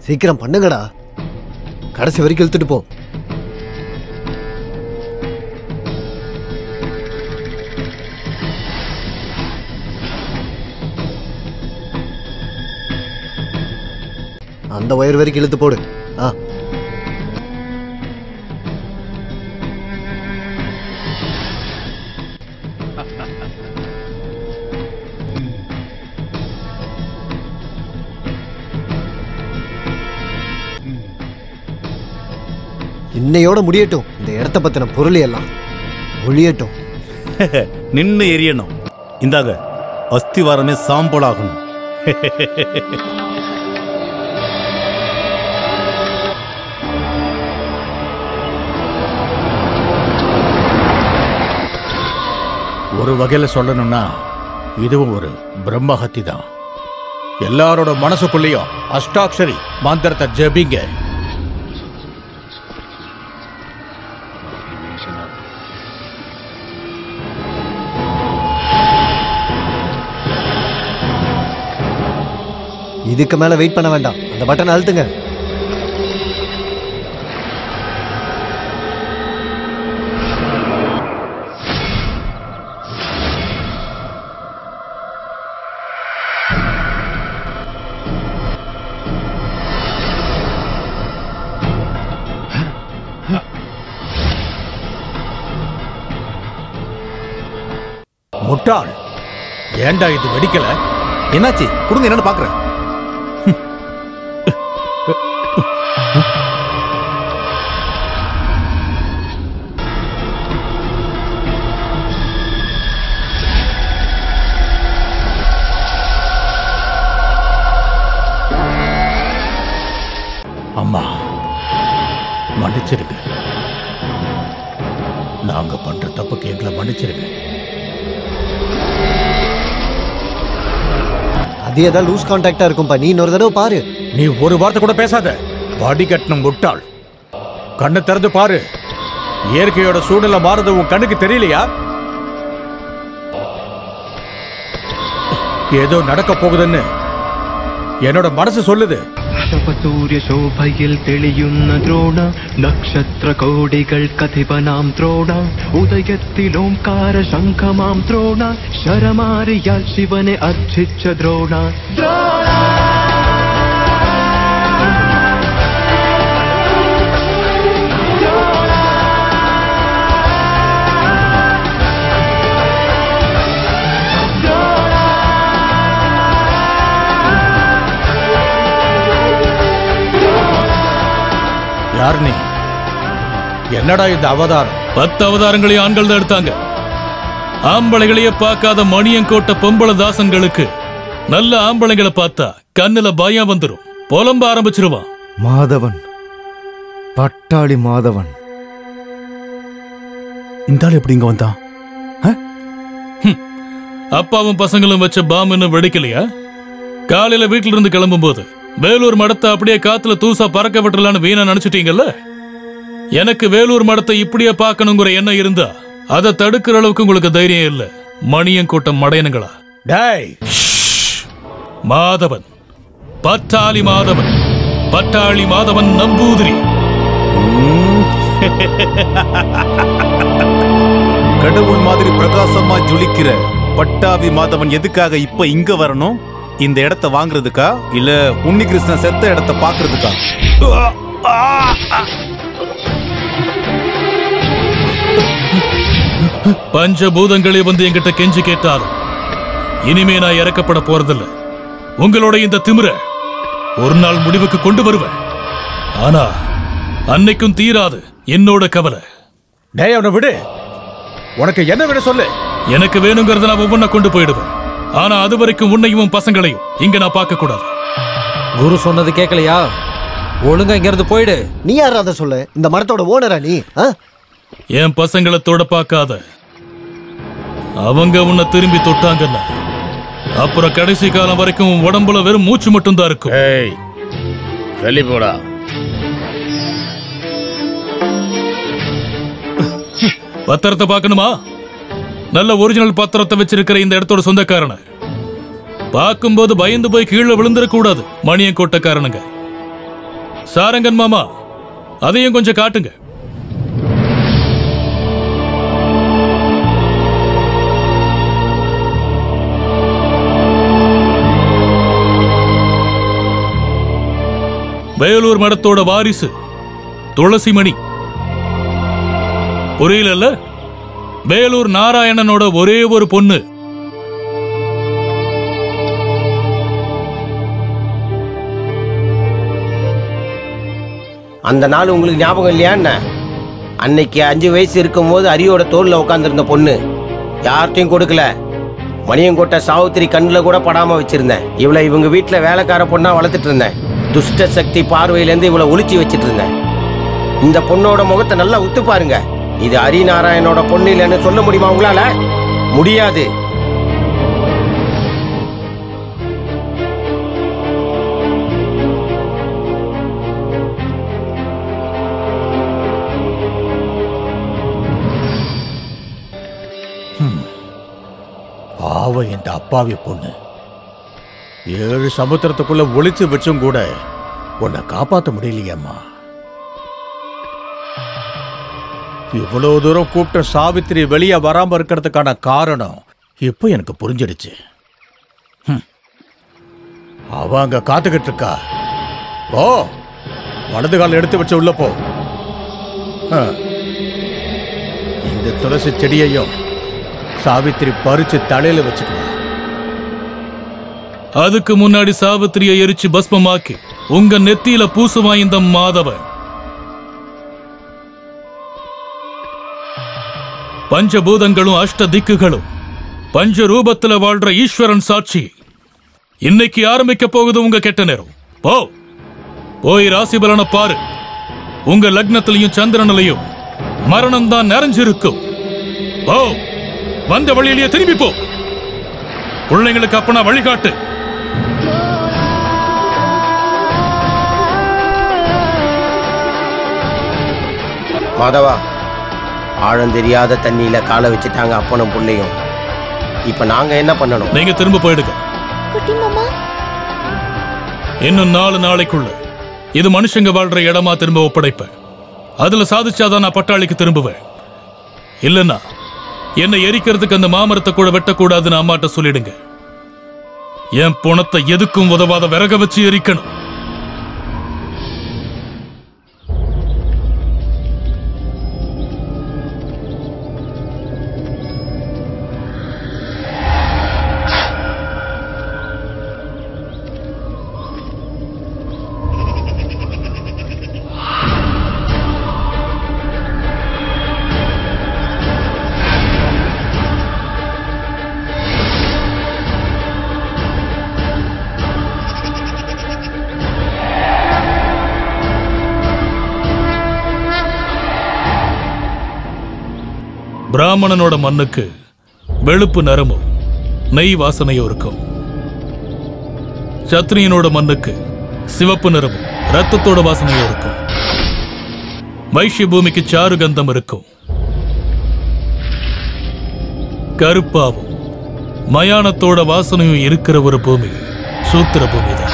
சீக்கிரம் பண்ணுங்கடா கடைசி வரைக்கும் இழுத்துட்டு போ அந்த ஒயர் வரைக்கும் இழுத்து போடு ஆ இன்னையோட முடியட்டும் இந்த இடத்த பத்தின பொருள் எல்லாம் ஒழியட்டும் நின்னு எரியணும் இந்தாங்க அஸ்திவாரமே சாம்பலாகணும் ஒரு வகையில சொல்லணும்னா இதுவும் ஒரு பிரம்மஹத்தி தான் எல்லாரோட மனசுக்குள்ளேயும் அஷ்டாட்சரி மந்திரத்தை ஜெபிங்க இதுக்கு மேல வெயிட் பண்ண வேண்டாம் அந்த பட்டன் அழுத்துங்க முட்டாள் ஏன்டா இது வெடிக்கல என்னாச்சு கொடுங்க என்னன்னு பாக்குறேன் அம்மா மன்னிச்சிருங்க நாங்க பண்ற தப்புக்கு எங்களை மன்னிச்சிருங்க அது ஏதாவது லூஸ் கான்டாக்டா இருக்கும்பா நீ இன்னொரு தடவை பாரு நீ ஒரு வார்த்தை கூட பேசாத வடிகட்டணும் முட்டாள் கண்ணை திறந்து பாரு இயற்கையோட சூழ்நிலை மாறுது உன் கண்ணுக்கு தெரியலையா ஏதோ நடக்க போகுதுன்னு என்னோட மனசு சொல்லுது ശവസൂര്യ ശോഭയിൽ തെളിയുന്ന ദ്രോണ നക്ഷത്ര കോടികൾ കഥിപനാം ദ്രോണ ഉദയത്തിൽ ഓംകാര ശംഖമാം ദ്രോണ ശരമാരിയാൽ ശിവനെ അർച്ചിച്ച ദ്രോണ யார் நீ என்னடா இந்த அவதாரம் பத்து அவதாரங்களையும் ஆண்கள் தான் எடுத்தாங்க ஆம்பளைகளையே பார்க்காத மணியங்கோட்ட பொம்பளை தாசன்களுக்கு நல்ல ஆம்பளைங்களை பார்த்தா கண்ணுல பயம் வந்துரும் புலம்ப ஆரம்பிச்சிருவான் மாதவன் பட்டாளி மாதவன் இந்த ஆள் எப்படி இங்க வந்தான் அப்பாவும் பசங்களும் வச்ச பாம் இன்னும் வெடிக்கலையா காலையில வீட்டுல இருந்து கிளம்பும் போது வேலூர் மடத்தை அப்படியே காத்துல தூசா பறக்க விட்டுலான்னு வீணா நினைச்சிட்டீங்கல்ல எனக்கு வேலூர் மடத்தை இப்படியே பார்க்கணுங்கிற எண்ணம் இருந்தா அதை தடுக்கிற அளவுக்கு உங்களுக்கு தைரியம் இல்ல மணியங்கோட்டம் மடையனுங்களா டேய் மாதவன் பட்டாளி மாதவன் பட்டாளி மாதவன் நம்பூதிரி கடவுள் மாதிரி பிரகாசமா ஜொலிக்கிற பட்டாவி மாதவன் எதுக்காக இப்ப இங்க வரணும் இந்த இடத்த வாங்குறதுக்கா இல்ல உன்னிகிருஷ்ணன் செத்த இடத்த பாக்குறதுக்கா பஞ்சபூதங்களே வந்து என்கிட்ட கெஞ்சி கேட்டாலும் இனிமே நான் இறக்கப்பட போறதில்ல உங்களோட இந்த திமிர ஒரு நாள் முடிவுக்கு கொண்டு வருவேன் ஆனா அன்னைக்கும் தீராது என்னோட கவலை டேய் அவனை விடு உனக்கு என்ன விட சொல்லு எனக்கு வேணுங்கிறத நான் ஒவ்வொன்றை கொண்டு போயிடுவேன் ஆனா அது வரைக்கும் உன்னையும் உன் பசங்களையும் இங்க நான் பார்க்க கூடாது குரு சொன்னது கேட்கலையா ஒழுங்கா இங்க இருந்து போயிடு நீ யாரா அதை சொல்ல இந்த மரத்தோட ஓனரா நீ ஆ? என் பசங்களை தொட பார்க்காத அவங்க உன்னை திரும்பி தொட்டாங்கன்னா அப்புறம் கடைசி காலம் வரைக்கும் உன் உடம்புல வெறும் மூச்சு மட்டும்தான் இருக்கும் ஏய் வெளி போடா பத்திரத்தை பார்க்கணுமா நல்ல ஒரிஜினல் பத்திரத்தை வச்சிருக்கிற இந்த இடத்தோட சொந்தக்காரன பார்க்கும்போது பயந்து போய் கீழே விழுந்துடக் கூடாது மணியன் கோட்டக்காரனுங்க சாரங்கன் மாமா அதையும் கொஞ்சம் காட்டுங்க வேலூர் மடத்தோட வாரிசு துளசிமணி புரியலல்ல வேலூர் நாராயணனோட ஒரே ஒரு பொண்ணு அந்த நாள் உங்களுக்கு ஞாபகம் இல்லையா என்ன அன்னைக்கு அஞ்சு வயசு இருக்கும்போது அரியோட தோல்ல உட்காந்துருந்த பொண்ணு யார்கிட்டையும் கொடுக்கல மணியங்கோட்டை சாவித்திரி கண்ணில் கூட படாம வச்சிருந்தேன் இவளை இவங்க வீட்டில் வேலைக்கார பொண்ணா வளர்த்துட்டு இருந்தேன் துஷ்ட சக்தி பார்வையிலேருந்து இவளை ஒளிச்சு வச்சிட்டு இருந்தேன் இந்த பொண்ணோட முகத்தை நல்லா உத்து பாருங்க இது ஹரிநாராயணோட பொண்ணு இல்லைன்னு சொல்ல முடியுமா உங்களால முடியாது பாவம் இந்த அப்பாவி பொண்ணு ஏழு சமுத்திரத்துக்குள்ள ஒளிச்சு வச்சும் கூட உன்னை காப்பாத்த முடியலையேம்மா இவ்வளவு தூரம் கூப்பிட்ட சாவித்திரி வெளியே வராம இருக்கிறதுக்கான காரணம் இப்போ எனக்கு புரிஞ்சிடுச்சு ஹம். அவ அங்க காத்துக்கிட்டு இருக்கா போ வலது கால் எடுத்து வச்சு உள்ள போ ஆ. இந்த துளசி செடியையும் சாவித்திரி பறிச்சு தலையில வச்சுக்குவா அதுக்கு முன்னாடி சாவித்திரியை எரிச்சு பஸ்மமாக்கி உங்க நெத்தியில பூசுவான் இந்த மாதவன் பஞ்சபூதங்களும் அஷ்ட திக்குகளும் பஞ்ச ரூபத்துல வாழ்ற ஈஸ்வரன் சாட்சி இன்னைக்கு ஆரம்பிக்க போகுது உங்க கெட்ட நேரம் போ போய் ராசி பலனை பாரு உங்க லக்னத்திலையும் சந்திரனிலையும் மரணம் தான் நிறைஞ்சிருக்கும் போ வந்த வழியிலேயே திரும்பி போ பிள்ளைங்களுக்கு அப்பனா வழிகாட்டு மாதவா ஆழம் தெரியாத தண்ணியில காலை வச்சுட்டாங்க அப்பனும் புள்ளையும் இப்ப நாங்க என்ன பண்ணணும் நீங்க திரும்ப போயிடுங்க குட்டி மாமா இன்னும் நாலு நாளைக்குள்ள இது மனுஷங்க வாழ்ற இடமா திரும்ப ஒப்படைப்பேன் அதுல சாதிச்சாதான் நான் பட்டாளிக்கு திரும்புவேன் இல்லைன்னா என்னை எரிக்கிறதுக்கு அந்த மாமரத்தை கூட வெட்டக்கூடாதுன்னு அம்மாட்ட சொல்லிடுங்க என் புணத்தை எதுக்கும் உதவாத விறக வச்சு எரிக்கணும் பிராமணனோட மண்ணுக்கு வெளுப்பு நரமும் நெய் வாசனையும் இருக்கும் சத்ரியனோட மண்ணுக்கு சிவப்பு நிறமும் ரத்தத்தோட வாசனையும் இருக்கும் வைஷ்ய பூமிக்கு சாரு கந்தம் இருக்கும் கருப்பாவும் மயானத்தோட வாசனையும் இருக்கிற ஒரு பூமி சூத்திர பூமி தான்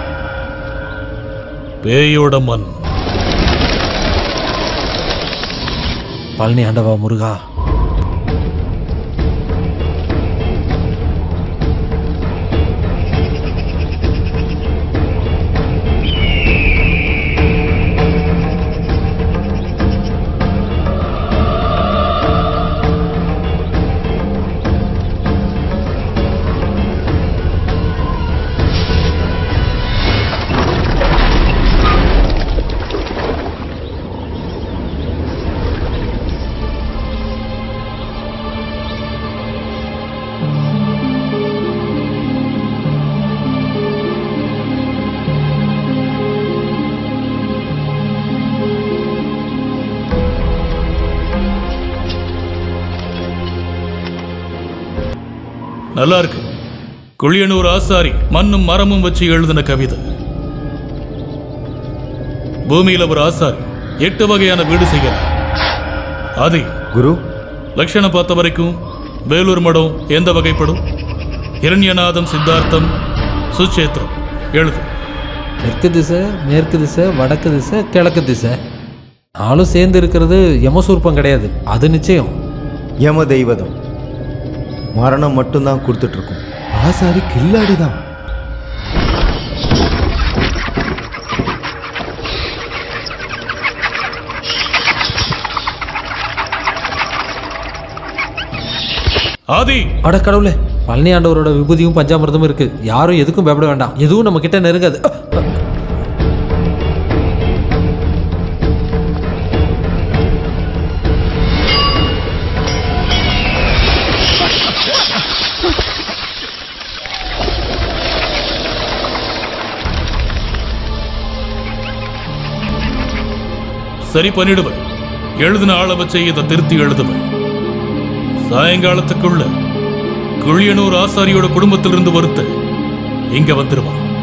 பேயோட மண் பழனி ஆண்டவா முருகா நல்லா இருக்கு குழியனூர் ஆசாரி மண்ணும் மரமும் வச்சு எழுதின கவிதை பூமியில ஒரு ஆசாரி எட்டு வகையான வீடு செய்யலாம் அது குரு லட்சணம் பார்த்த வரைக்கும் வேலூர் மடம் எந்த வகைப்படும் இரண்யநாதம் சித்தார்த்தம் சுச்சேத்திரம் எழுது தெற்கு திசை மேற்கு திசை வடக்கு திசை கிழக்கு திசை நாலும் சேர்ந்து இருக்கிறது யமசூர்ப்பம் கிடையாது அது நிச்சயம் யம தெய்வதம் மரணம் மட்டும்தான் கொடுத்துட்டு இருக்கும் ஆசாரி கில்லாடி தான் ஆதி அட கடவுளே பழனி ஆண்டவரோட விபூதியும் பஞ்சாமிர்தமும் இருக்கு யாரும் எதுக்கும் பயப்பட வேண்டாம் எதுவும் நம்ம கிட்ட நெருங்காது அ, அ. சரி பண்ணிடுவேன் எழுதின ஆளை வச்சு இதை திருத்தி எழுதுவேன் சாயங்காலத்துக்குள்ள குழியனூர் ஆசாரியோட குடும்பத்திலிருந்து ஒருத்தன் இங்க வந்துருவான்